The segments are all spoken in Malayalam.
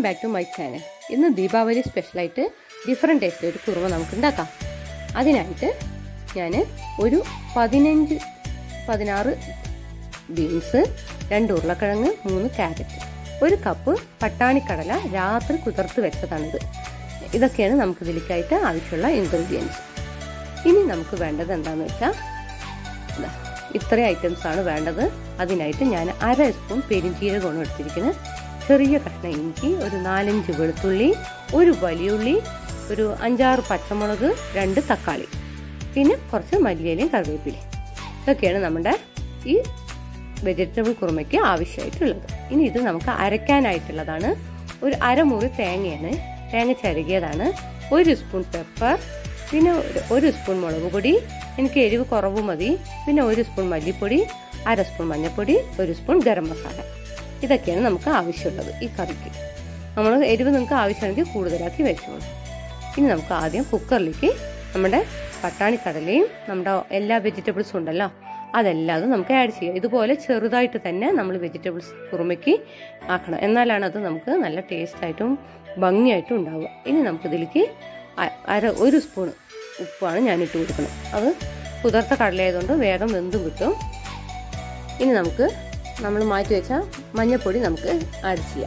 ബാക്ക് ടു മൈ ചാനൽ ഇന്ന് ദീപാവലി സ്പെഷ്യലായിട്ട് ഡിഫറെൻറ്റ് ടേസ്റ്റ് ഒരു കുറുമ നമുക്ക് ഉണ്ടാക്കാം അതിനായിട്ട് ഞാൻ ഒരു പതിനഞ്ച് പതിനാറ് ബീൻസ് രണ്ട് ഉരുളക്കിഴങ്ങ് മൂന്ന് ക്യാരറ്റ് ഒരു കപ്പ് പട്ടാണിക്കടല രാത്രി കുതിർത്ത് വെച്ചതാണിത് ഇതൊക്കെയാണ് നമുക്ക് ഇതിലേക്കായിട്ട് ആവശ്യമുള്ള ഇൻഗ്രീഡിയൻസ് ഇനി നമുക്ക് വേണ്ടത് എന്താണെന്ന് വെച്ചാൽ ഇതാ, ഇത്രയും ഐറ്റംസ് ആണ് വേണ്ടത് അതിനായിട്ട് ഞാൻ അര സ്പൂൺ പെരിഞ്ചീരകമാണ് എടുത്തിരിക്കുന്നത് ചെറിയ കഷ്ണം ഇഞ്ചി ഒരു നാലഞ്ച് വെളുത്തുള്ളി ഒരു വലിയുള്ളി ഒരു അഞ്ചാറ് പച്ചമുളക് രണ്ട് തക്കാളി പിന്നെ കുറച്ച് മല്ലിയിലയും കറിവേപ്പിലയും ഇതൊക്കെയാണ് നമ്മുടെ ഈ വെജിറ്റബിൾ കുറുമയ്ക്ക് ആവശ്യമായിട്ടുള്ളത് ഇനി ഇത് നമുക്ക് അരയ്ക്കാനായിട്ടുള്ളതാണ് ഒരു അരമുറി തേങ്ങയാണ് തേങ്ങ ചിരകിയതാണ് ഒരു സ്പൂൺ പെപ്പർ പിന്നെ ഒരു- ഒരു സ്പൂൺ മുളക് പൊടി എനിക്ക് എരിവ് കുറവ് മതി പിന്നെ ഒരു സ്പൂൺ മല്ലിപ്പൊടി അര സ്പൂൺ മഞ്ഞൾപ്പൊടി ഒരു സ്പൂൺ ഗരം മസാല ഇതൊക്കെയാണ് നമുക്ക് ആവശ്യമുള്ളത് ഈ കറിക്ക് നമ്മൾ എരിവ് നിങ്ങൾക്ക് ആവശ്യമാണെങ്കിൽ കൂടുതലാക്കി വെച്ചോളൂ ഇനി നമുക്ക് ആദ്യം കുക്കറിലേക്ക് നമ്മുടെ പട്ടാണിക്കടലയും നമ്മുടെ എല്ലാ വെജിറ്റബിൾസും ഉണ്ടല്ലോ അതെല്ലാം നമുക്ക് ആഡ് ചെയ്യാം ഇതുപോലെ ചെറുതായിട്ട് തന്നെ നമ്മൾ വെജിറ്റബിൾസ് കുറുമയ്ക്ക് ആക്കണം എന്നാലാണ് അത് നമുക്ക് നല്ല ടേസ്റ്റായിട്ടും ഭംഗിയായിട്ടും ഉണ്ടാവുക ഇനി നമുക്കിതിലേക്ക് അ- അര ഒരു സ്പൂൺ ഉപ്പാണ് ഞാൻ ഇട്ട് കൊടുക്കുന്നത് അത് കുതിർത്ത കടലയായതുകൊണ്ട് വേഗം വെന്തും കിട്ടും ഇനി നമുക്ക് നമ്മൾ മാറ്റി വെച്ച മഞ്ഞൾപ്പൊടി നമുക്ക് ആഡ് ചെയ്യാം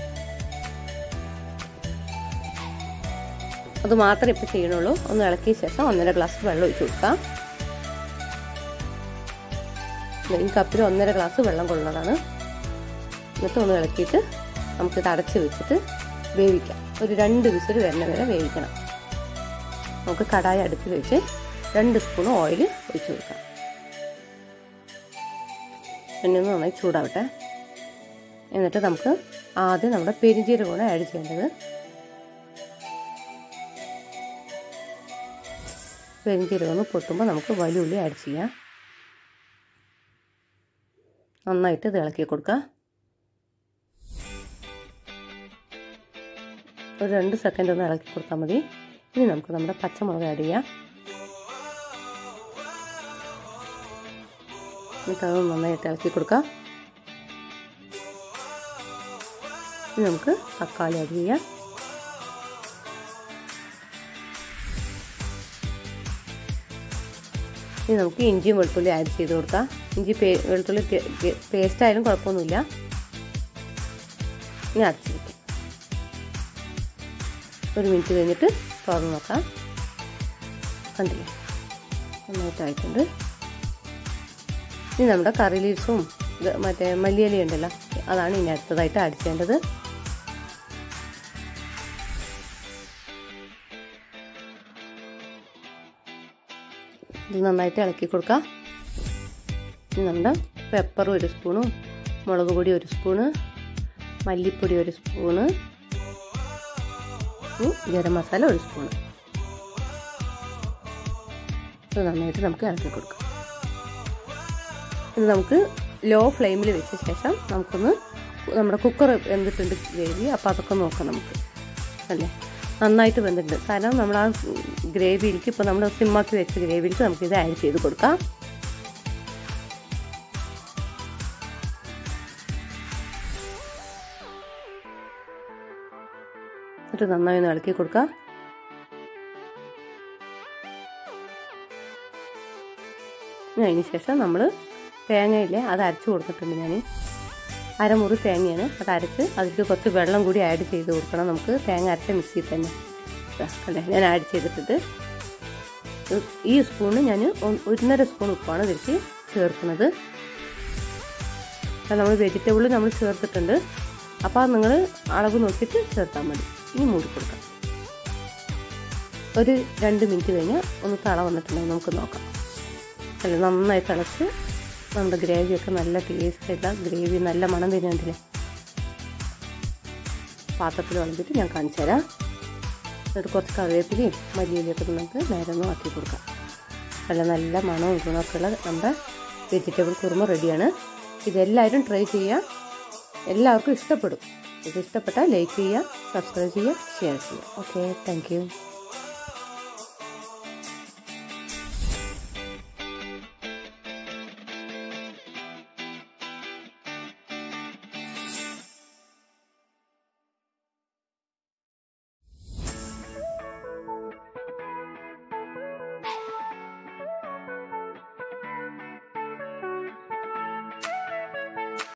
അത് മാത്രമേ ഇപ്പം ചെയ്യണുള്ളൂ ഒന്ന് ഇളക്കിയ ശേഷം ഒന്നര ഗ്ലാസ് വെള്ളം ഒഴിച്ചു കൊടുക്കാം ദേ ഈ കപ്പിൽ ഒന്നര ഗ്ലാസ് വെള്ളം കൊള്ളുന്നതാണ് എന്നിട്ട് ഒന്ന് ഇളക്കിയിട്ട് നമുക്കിത് അടച്ച് വെച്ചിട്ട് വേവിക്കാം ഒരു രണ്ട് വിസിൽ വരുന്ന വരെ വേവിക്കണം നമുക്ക് കടായി അടുപ്പിൽ വെച്ച് രണ്ട് സ്പൂൺ ഓയിൽ ഒഴിച്ചു കൊടുക്കാം എണ്ണ ഒന്ന് നന്നായി ചൂടാവട്ടെ എന്നിട്ട് നമുക്ക് ആദ്യം നമ്മുടെ പെരിഞ്ചീരകമാണ് ആഡ് ചെയ്യേണ്ടത് പെരിഞ്ചീരകം ഒന്ന് പൊട്ടുമ്പോൾ നമുക്ക് വലിയ ഉള്ളി ആഡ് ചെയ്യാം നന്നായിട്ട് ഇത് ഇളക്കി കൊടുക്കാം ഒരു രണ്ട് സെക്കൻഡ് ഒന്ന് ഇളക്കി കൊടുത്താൽ മതി ഇനി നമുക്ക് നമ്മുടെ പച്ചമുളക് ആഡ് ചെയ്യാം എന്നിട്ട് അത് നന്നായിട്ട് ഇളക്കി കൊടുക്കാം ഇനി നമുക്ക് തക്കാളി ആഡ് ചെയ്യാം ഇനി നമുക്ക് ഇഞ്ചിയും വെളുത്തുള്ളി ആഡ് ചെയ്ത് കൊടുക്കാം ഇഞ്ചി പേ വെളുത്തുള്ളി പേസ്റ്റ് ആയാലും കുഴപ്പമൊന്നുമില്ല ഇനി അടച്ച് വയ്ക്കാം ഒരു മിനിറ്റ് കഴിഞ്ഞിട്ട് തുറന്ന് നോക്കാം കണ്ടില്ലേ നന്നായിട്ടായിട്ടുണ്ട് ഇനി നമ്മുടെ കറി ലീവ്സും ഇത് മറ്റേ മല്ലിയില ഉണ്ടല്ലോ അതാണ് ഇനി അടുത്തതായിട്ട് ആഡ് ചെയ്യേണ്ടത് ഇത് നന്നായിട്ട് ഇളക്കി കൊടുക്കാം ഇനി നമ്മുടെ പെപ്പർ ഒരു സ്പൂണും മുളക് പൊടി ഒരു സ്പൂണ് മല്ലിപ്പൊടി ഒരു സ്പൂണ് ഇനി ഗരം മസാല ഒരു സ്പൂണ് ഇത് നന്നായിട്ട് നമുക്ക് ഇളക്കി കൊടുക്കാം ഇത് നമുക്ക് ലോ ഫ്ലെയിമിൽ വെച്ച ശേഷം നമുക്കൊന്ന് നമ്മുടെ കുക്കർ വെന്തിട്ടുണ്ട് ഗ്രേവി അപ്പോൾ അതൊക്കെ നോക്കാം നമുക്ക് അല്ലേ നന്നായിട്ട് വെന്തിട്ടുണ്ട് കാരണം നമ്മൾ ആ ഗ്രേവിയിലേക്ക് ഇപ്പോൾ നമ്മൾ സിമ്മാക്കി വെച്ച ഗ്രേവിയിലേക്ക് നമുക്ക് ഇത് ആഡ് ചെയ്ത് കൊടുക്കാം എന്നിട്ട് നന്നായി ഒന്ന് ഇളക്കി കൊടുക്കാം അതിന് ശേഷം നമ്മൾ തേങ്ങയില്ലേ അത് അരച്ച് കൊടുത്തിട്ടുണ്ട് ഞാൻ അരമുറി തേങ്ങയാണ് അത് അരച്ച് അതിലേക്ക് കുറച്ച് വെള്ളം കൂടി ആഡ് ചെയ്ത് കൊടുക്കണം നമുക്ക് തേങ്ങ അരച്ച മിക്സിയിൽ തന്നെ ദാ അല്ലേ ഞാൻ ആഡ് ചെയ്തിട്ടിട്ട് ഇത് ഈ സ്പൂണ് ഞാൻ ഒന്നര സ്പൂൺ ഉപ്പാണ് ഇതിലേക്ക് ചേർക്കുന്നത് നമ്മൾ വെജിറ്റബിൾ നമ്മൾ ചേർത്തിട്ടുണ്ട് അപ്പോൾ അത് നിങ്ങൾ അളവ് നോക്കിയിട്ട് ചേർത്താൽ മതി ഇനി മൂടി കൊടുക്കാം ഒരു രണ്ട് മിനിറ്റ് കഴിഞ്ഞ് ഒന്ന് തള വന്നിട്ടുണ്ടെങ്കിൽ നമുക്ക് നോക്കാം അല്ല നന്നായി തിളച്ച് നമ്മുടെ ഗ്രേവിയൊക്കെ നല്ല ടേസ്റ്റ് ആയിട്ടുള്ള ഗ്രേവി നല്ല മണം തരുന്നുണ്ടല്ലേ പാത്രത്തിൽ വിളമ്പിട്ട് ഞാൻ കാണിച്ചു തരാം എന്നിട്ട് കുറച്ച് കറിവേപ്പിലയും മല്ലിയിലൊക്കെ നമുക്ക് നേരെ ഒന്ന് ആക്കി കൊടുക്കാം നല്ല നല്ല മണവും ഗുണമൊക്കെ ഉള്ള നമ്മുടെ വെജിറ്റബിൾ കുറുമ റെഡിയാണ് ഇതെല്ലാവരും ട്രൈ ചെയ്യുക എല്ലാവർക്കും ഇഷ്ടപ്പെടും ഇത് ഇഷ്ടപ്പെട്ടാൽ ലൈക്ക് ചെയ്യുക സബ്സ്ക്രൈബ് ചെയ്യുക ഷെയർ ചെയ്യുക ഓക്കെ താങ്ക്